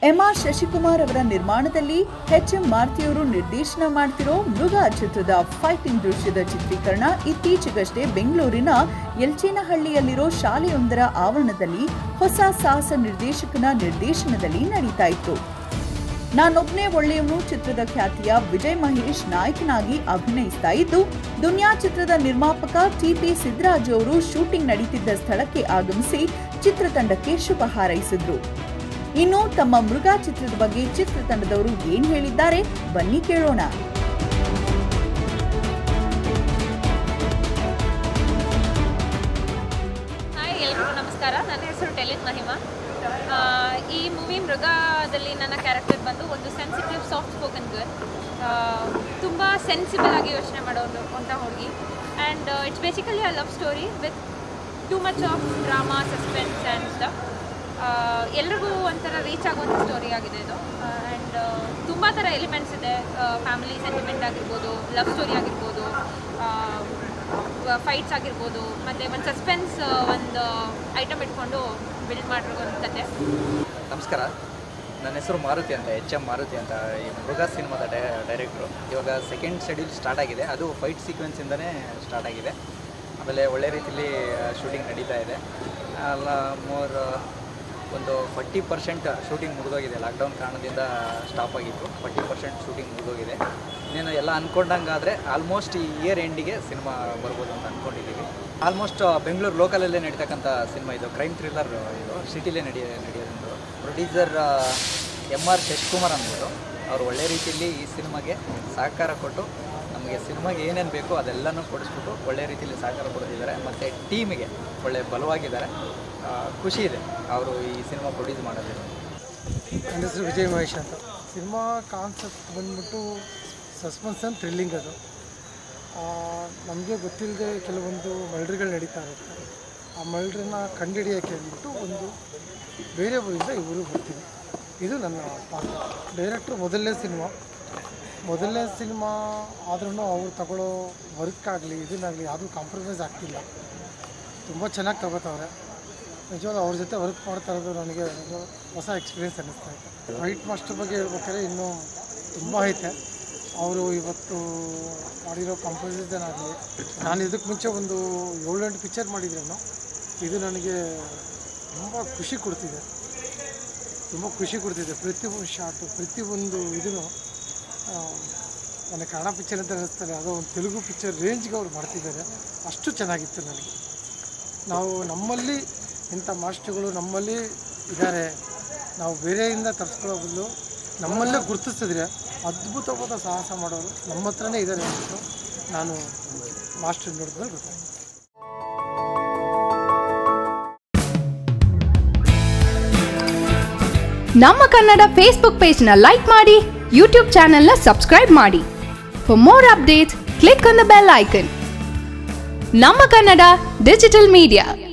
M R Shashikumar ಅವರ ನಿರ್ಮಾಣದಲ್ಲಿ H M ಮಾರುತಿಯವರು ನಿರ್ದೇಶನ ಮಾಡ್ತಿರೋ ಮೃಗ ಚಿತ್ರದ ಫೈಟಿಂಗ್ ದೃಶ್ಯದ ಚಿತ್ರೀಕರಣ ಇತ್ತೀಚೆಗಷ್ಟೇ ಬೆಂಗಳೂರಿನ ಯಲ್ಚೇನಹಳ್ಳಿಯಲ್ಲಿರೋ ಶಾಲೆಯೊಂದರ ಆವರಣದಲ್ಲಿ ಹೊಸ ಸಾಹಸ ನಿರ್ದೇಶಕನ ನಿರ್ದೇಶನದಲ್ಲಿ ನಡೀತಾ ಇತ್ತು ನಾನೊಬ್ನೇ ಒಳ್ಳೆಯವನು ಚಿತ್ರದ ಖ್ಯಾತಿಯ ವಿಜಯ್ ಮಹೇಶ್ ನಾಯಕನಾಗಿ ಅಭಿನಯಿಸ್ತಾ ಇದ್ದು ದುನಿಯಾ ಚಿತ್ರದ ನಿರ್ಮಾಪಕ ಟಿಪಿ ಸಿದ್ದರಾಜು ಅವರು ಶೂಟಿಂಗ್ ನಡೀತಿದ್ದ ಸ್ಥಳಕ್ಕೆ ಆಗಮಿಸಿ ಚಿತ್ರತಂಡಕ್ಕೆ ಶುಭ ಹಾರೈಸಿದ್ರು ಇನ್ನು ತಮ್ಮ ಮೃಗ ಚಿತ್ರದ ಬಗ್ಗೆ ಚಿತ್ರತಂಡದವರು ಏನ್ ಹೇಳಿದ್ದಾರೆ ಬನ್ನಿ ಕೇಳೋಣ ಹಾಯ್ ಎಲ್ರಿಗೂ ನಮಸ್ಕಾರ ನನ್ನ ಹೆಸರು ಟೆಲಿನ್ ಮಹಿಮಾ ಆ, ಈ ಮೂವಿ ಮೃಗದಲ್ಲಿ ನನ್ನ ಕ್ಯಾರೆಕ್ಟರ್ ಬಂದು ಒಂದು ಸೆನ್ಸಿಟಿವ್ ಸಾಫ್ಟ್ ಸ್ಪೋಕನ್ ಗರ್ಲ್ ತುಂಬ ಸೆನ್ಸಿಬಲ್ ಆಗಿ ಯೋಚನೆ ಮಾಡೋದು ಅಂತ ಹುಡುಗಿ and it's basically a love story with too much of drama suspense and stuff ಎಲ್ರಿಗೂ ಒಂಥರ ರೀಚ್ ಆಗುವಂಥ ಸ್ಟೋರಿ ಆಗಿದೆ ಇದು ಆ್ಯಂಡ್ ತುಂಬ ಥರ ಎಲಿಮೆಂಟ್ಸ್ ಇದೆ ಫ್ಯಾಮಿಲಿ ಸೆಂಟಿಮೆಂಟ್ ಆಗಿರ್ಬೋದು ಲವ್ ಸ್ಟೋರಿ ಆಗಿರ್ಬೋದು ಫೈಟ್ಸ್ ಆಗಿರ್ಬೋದು ಮತ್ತು ಒಂದು ಸಸ್ಪೆನ್ಸ್ ಒಂದು ಐಟಮ್ ಇಟ್ಕೊಂಡು ಬಿಲ್ಡ್ ಮಾಡಿರೋ ಒಂದು ಕತೆ ನಮಸ್ಕಾರ ನನ್ನ ಹೆಸರು ಮಾರುತಿ ಅಂತ ಎಚ್ ಎಮ್ ಮಾರುತಿ ಅಂತ ಈ ಮೃಗ ಸಿನಿಮಾದ ಡೈ ಡೈರೆಕ್ಟ್ರು ಇವಾಗ ಸೆಕೆಂಡ್ ಶೆಡ್ಯೂಲ್ ಸ್ಟಾರ್ಟ್ ಆಗಿದೆ ಅದು ಫೈಟ್ ಸೀಕ್ವೆನ್ಸಿಂದನೇ ಸ್ಟಾರ್ಟ್ ಆಗಿದೆ ಆಮೇಲೆ ಒಳ್ಳೆ ರೀತಿಯಲ್ಲಿ ಶೂಟಿಂಗ್ ನಡೀತಾ ಇದೆ ಅಲ್ಲ ಮೋರ್ ಒಂದು ಫಾರ್ಟಿ ಪರ್ಸೆಂಟ್ ಶೂಟಿಂಗ್ ಮುಗಿದೋಗಿದೆ ಲಾಕ್ಡೌನ್ ಕಾರಣದಿಂದ ಸ್ಟಾಪ್ ಆಗಿತ್ತು ಫಾರ್ಟಿ ಪರ್ಸೆಂಟ್ ಶೂಟಿಂಗ್ ಮುಗಿದೋಗಿದೆ ಇನ್ನೇನು ಎಲ್ಲ ಅಂದ್ಕೊಂಡಂಗಾದರೆ ಆಲ್ಮೋಸ್ಟ್ ಈ ಇಯರ್ ಎಂಡಿಗೆ ಸಿನಿಮಾ ಬರ್ಬೋದು ಅಂತ ಅಂದ್ಕೊಂಡಿದ್ದೀವಿ ಆಲ್ಮೋಸ್ಟ್ ಬೆಂಗಳೂರು ಲೋಕಲಲ್ಲೇ ನಡೀತಕ್ಕಂಥ ಸಿನಿಮಾ ಇದು ಕ್ರೈಮ್ ಥ್ರಿಲ್ಲರ್ ಇದು ಸಿಟಿಲೇ ನಡೆಯ ನಡೆಯೋದು ಪ್ರೊಡ್ಯೂಸರ್ ಎಮ್ ಆರ್ ಶಶಿಕುಮಾರ್ ಅಂದ್ಬಿಟ್ಟು ಅವರು ಒಳ್ಳೆ ರೀತಿಯಲ್ಲಿ ಈ ಸಿನಿಮಾಗೆ ಸಹಕಾರ ಕೊಟ್ಟು ನಮಗೆ ಸಿನಿಮಾಗೆ ಏನೇನು ಬೇಕೋ ಅದೆಲ್ಲನೂ ಕೊಡಿಸ್ಬಿಟ್ಟು ಒಳ್ಳೆ ರೀತಿಯಲ್ಲಿ ಸಹಕಾರ ಕೊಡ್ತಿದ್ದಾರೆ ಮತ್ತು ಟೀಮಿಗೆ ಒಳ್ಳೆ ಬಲವಾಗಿದ್ದಾರೆ ಆ, ಖುಷಿ ಇದೆ ಅವರು ಈ ಸಿನಿಮಾ ಪ್ರೊಡ್ಯೂಸ್ ಮಾಡೋದ್ರಿಂದ ನನ್ನ ಹೆಸರು ವಿಜಯ್ ಮಹೇಶ್ ಅಂತ ಸಿನಿಮಾ ಕಾನ್ಸೆಪ್ಟ್ ಬಂದ್ಬಿಟ್ಟು ಸಸ್ಪೆನ್ಸ್ ಆ್ಯಂಡ್ ಥ್ರಿಲ್ಲಿಂಗ್ ಅದು ನಮಗೆ ಗೊತ್ತಿಲ್ಲದೆ ಕೆಲವೊಂದು ಮರ್ಡ್ರ್ಗಳು ನಡೀತಾ ಇರುತ್ತೆ ಆ ಮರ್ಡ್ರನ್ನ ಕಂಡುಹಿಡಿಯೋಕ್ಕೆ ಅಂದ್ಬಿಟ್ಟು ಒಂದು ಬೇರೆ ಊರಿಂದ ಇವರು ಬರ್ತೀವಿ ಇದು ನನ್ನ ಪಾತ್ರ ಡೈರೆಕ್ಟ್ರು ಮೊದಲನೇ ಸಿನಿಮಾ ಮೊದಲನೇ ಸಿನಿಮಾ ಆದ್ರೂ ಅವ್ರು ತಗೊಳ್ಳೋ ವರ್ಕ್ ಆಗಲಿ ಇದನ್ನಾಗಲಿ ಯಾವುದೂ ಕಾಂಪ್ರಮೈಸ್ ಆಗ್ತಿಲ್ಲ ತುಂಬ ಚೆನ್ನಾಗಿ ತಗೋತಾವ್ರೆ ನಿಜವಾಗ್ಲೂ ಅವ್ರ ಜೊತೆ ವರ್ಕ್ ಮಾಡ್ತಾ ಇರೋದು ನನಗೆ ಒಂದು ಹೊಸ ಎಕ್ಸ್ಪೀರಿಯೆನ್ಸ್ ಅನ್ನಿಸ್ತಾ ಇದೆ ವೈಟ್ ಮಾಸ್ಟರ್ ಬಗ್ಗೆ ಹೇಳ್ಬೇಕಾದ್ರೆ ಇನ್ನೂ ತುಂಬ ಐತೆ ಅವರು ಇವತ್ತು ಮಾಡಿರೋ ಕಂಪೋಸಿಷನ್ ಆಗಲಿ ನಾನು ಇದಕ್ಕೆ ಮುಂಚೆ ಒಂದು ಏಳೆಂಟು ಪಿಕ್ಚರ್ ಮಾಡಿದ್ರೇನು ಇದು ನನಗೆ ತುಂಬ ಖುಷಿ ಕೊಡ್ತಿದೆ ತುಂಬ ಖುಷಿ ಕೊಡ್ತಿದೆ ಪ್ರತಿಯೊಂದು ಶಾಟು ಪ್ರತಿಯೊಂದು ಇದೂ ನನಗೆ ಕನ್ನಡ ಪಿಕ್ಚರ್ ಅಂತ ಅನ್ನಿಸ್ತಾರೆ ಅದೋ ಒಂದು ತೆಲುಗು ಪಿಕ್ಚರ್ ರೇಂಜ್ಗೆ ಅವ್ರು ಮಾಡ್ತಿದ್ದಾರೆ ಅಷ್ಟು ಚೆನ್ನಾಗಿತ್ತು ನನಗೆ ನಾವು ನಮ್ಮಲ್ಲಿ ಇಂಥ ಮಾಸ್ಟರ್ಗಳು ನಮ್ಮಲ್ಲಿ ಇದ್ದಾರೆ ನಾವು ಬೇರೆಯಿಂದ ತರಿಸ್ಕೊಳ್ಳೋ ಬದಲು ನಮ್ಮಲ್ಲೇ ಗುರುತಿಸಿದ್ರೆ ಅದ್ಭುತವಾದ ಸಾಹಸ ಮಾಡೋರು ನಮ್ಮ ಹತ್ರನೇ ಇದ್ದಾರೆ ಅಂದ್ಬಿಟ್ಟು ನಾನು ಮಾಸ್ಟರ್ ನೋಡಿದ್ಮೇಲೆ ಗೊತ್ತಾಯ್ತು ನಮ್ಮ ಕನ್ನಡ ಫೇಸ್ಬುಕ್ ಪೇಜ್ನ ಲೈಕ್ ಮಾಡಿ ಯೂಟ್ಯೂಬ್ ಚಾನೆಲ್ನ ಸಬ್ಸ್ಕ್ರೈಬ್ ಮಾಡಿ for more updates click on the bell icon ನಮ್ಮ ಕನ್ನಡ ಡಿಜಿಟಲ್ ಮೀಡಿಯಾ